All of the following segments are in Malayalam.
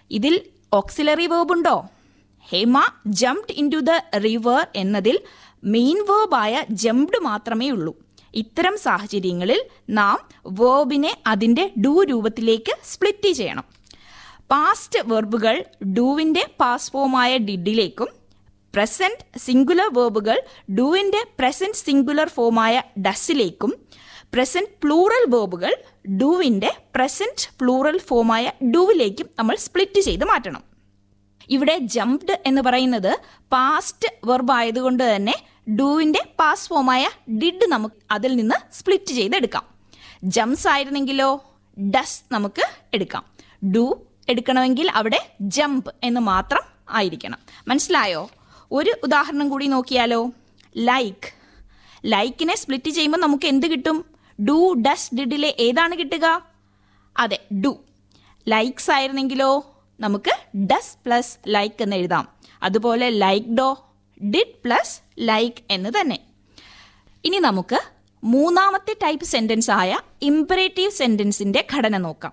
ഇതിൽ ഓക്സിലറി വേർബ് ഉണ്ടോ Hema jumped into the river എന്നതിൽ മെയിൻ വേർബായ ജംപ്ഡ് മാത്രമേ ഉള്ളൂ ഇത്തരം സാഹചര്യങ്ങളിൽ നാം വേർബിനെ അതിൻ്റെ ഡു രൂപത്തിലേക്ക് സ്പ്ലിറ്റ് ചെയ്യണം പാസ്റ്റ് വെർബുകൾ ഡൂവിൻ്റെ പാസ് ഫോമായ ഡിഡിലേക്കും പ്രസന്റ് സിംഗുലർ വേർബുകൾ ഡൂവിൻ്റെ പ്രസന്റ് സിംഗുലർ ഫോമായ ഡസിലേക്കും പ്രസന്റ് പ്ലൂറൽ വേർബുകൾ ഡൂവിൻ്റെ പ്രസന്റ് പ്ലൂറൽ ഫോമായ ഡൂവിലേക്കും നമ്മൾ സ്പ്ലിറ്റ് ചെയ്ത് മാറ്റണം ഇവിടെ ജംപ്ഡ് എന്ന് പറയുന്നത് പാസ്റ്റ് വെർബ് ആയതുകൊണ്ട് തന്നെ ഡൂവിൻ്റെ പാസ് ഫോമായ ഡിഡ് നമുക്ക് അതിൽ നിന്ന് സ്പ്ലിറ്റ് ചെയ്തെടുക്കാം ജംസ് ആയിരുന്നെങ്കിലോ ഡസ് നമുക്ക് എടുക്കാം ഡു എടുക്കണമെങ്കിൽ അവിടെ ജംപ് എന്ന് മാത്രം ആയിരിക്കണം മനസ്സിലായോ ഒരു ഉദാഹരണം കൂടി നോക്കിയാലോ ലൈക്ക് ലൈക്കിനെ സ്പ്ലിറ്റ് ചെയ്യുമ്പോൾ നമുക്ക് എന്ത് കിട്ടും ഡു ഡസ് ഡിഡിലെ ഏതാണ് കിട്ടുക അതെ ഡു ലൈക്സ് ആയിരുന്നെങ്കിലോ നമുക്ക് ഡസ് പ്ലസ് ലൈക്ക് എന്ന് എഴുതാം അതുപോലെ like do did plus like എന്ന് തന്നെ ഇനി നമുക്ക് മൂന്നാമത്തെ ടൈപ്പ് സെന്റൻസ് ആയ ഇമ്പറേറ്റീവ് സെന്റൻസിന്റെ ഘടന നോക്കാം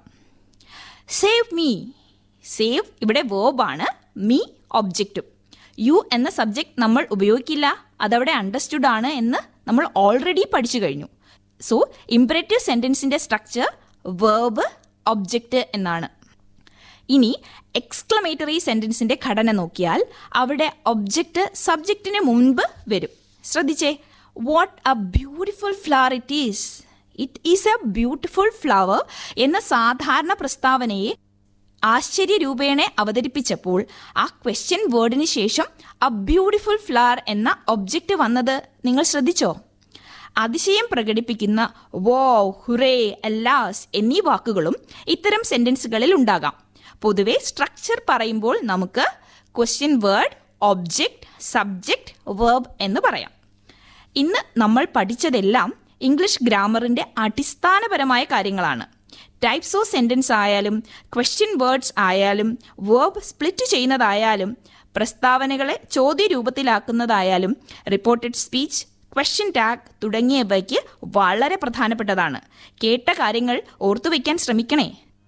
സേവ് മീ സേവ് ഇവിടെ വേർബാണ് മീ ഒബ്ജക്റ്റും യു എന്ന സബ്ജക്റ്റ് നമ്മൾ ഉപയോഗിക്കില്ല അതവിടെ അണ്ടർസ്റ്റുഡ് ആണ് എന്ന് നമ്മൾ ഓൾറെഡി പഠിച്ചു കഴിഞ്ഞു സോ ഇമ്പറേറ്റീവ് സെന്റൻസിന്റെ സ്ട്രക്ചർ വേർബ് ഒബ്ജക്റ്റ് എന്നാണ് ഇനി എക്സ്ക്ലമേറ്ററി സെന്റൻസിന്റെ ഘടന നോക്കിയാൽ അവിടെ ഒബ്ജക്റ്റ് സബ്ജക്റ്റിന് മുൻപ് വരും ശ്രദ്ധിച്ചേ what a beautiful flower it is it is a beautiful flower എന്ന സാധാരണ പ്രസ്താവനയെ ആശ്ചര്യരൂപേണെ അവതരിപ്പിച്ചപ്പോൾ ആ ക്വസ്റ്റ്യൻ വേർഡിന് ശേഷം അ ബ്യൂട്ടിഫുൾ ഫ്ലവർ എന്ന ഒബ്ജക്റ്റ് വന്നത് നിങ്ങൾ ശ്രദ്ധിച്ചോ അതിശയം പ്രകടിപ്പിക്കുന്ന വോ ഹുറേ അല്ലാസ് എന്നീ വാക്കുകളും ഇത്തരം സെന്റൻസുകളിൽ ഉണ്ടാകാം പൊതുവെ സ്ട്രക്ചർ പറയുമ്പോൾ നമുക്ക് question word object subject verb എന്ന് പറയാം ഇന്ന് നമ്മൾ പഠിച്ചതെല്ലാം ഇംഗ്ലീഷ് ഗ്രാമറിന്റെ അടിസ്ഥാനപരമായ കാര്യങ്ങളാണ് ടൈപ്സ് ഓഫ് സെന്റൻസ് ആയാലും ക്വസ്റ്റ്യൻ വേർഡ്സ് ആയാലും വേർബ് സ്പ്ലിറ്റ് ചെയ്യുന്നതായാലും പ്രസ്താവനകളെ ചോദ്യരൂപത്തിലാക്കുന്നതായാലും റിപ്പോർട്ടഡ് സ്പീച്ച് ക്വസ്റ്റ്യൻ ടാഗ് തുടങ്ങിയവയ്ക്ക് വളരെ പ്രധാനപ്പെട്ടതാണ് കേട്ട കാര്യങ്ങൾ ഓർത്തുവെക്കാൻ ശ്രമിക്കണേ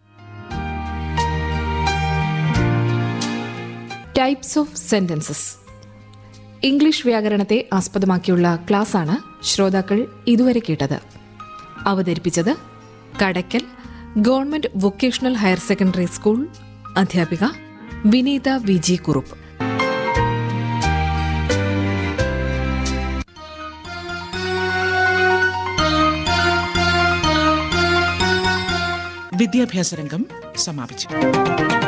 ടൈപ്സ് ഓഫ് സെന്റൻസസ് ഇംഗ്ലീഷ് വ്യാകരണത്തെ ആസ്പദമാക്കിയുള്ള ക്ലാസ്സാണ് ശ്രോതാക്കൾ ഇതുവരെ കേട്ടത് അവതരിപ്പിച്ചത് Kadakkal government vocational higher secondary school അധ്യാപിക വിനീത വി ജി കുറുപ്പ് വിദ്യാഭ്യാസ രംഗം സമാപിച്ചു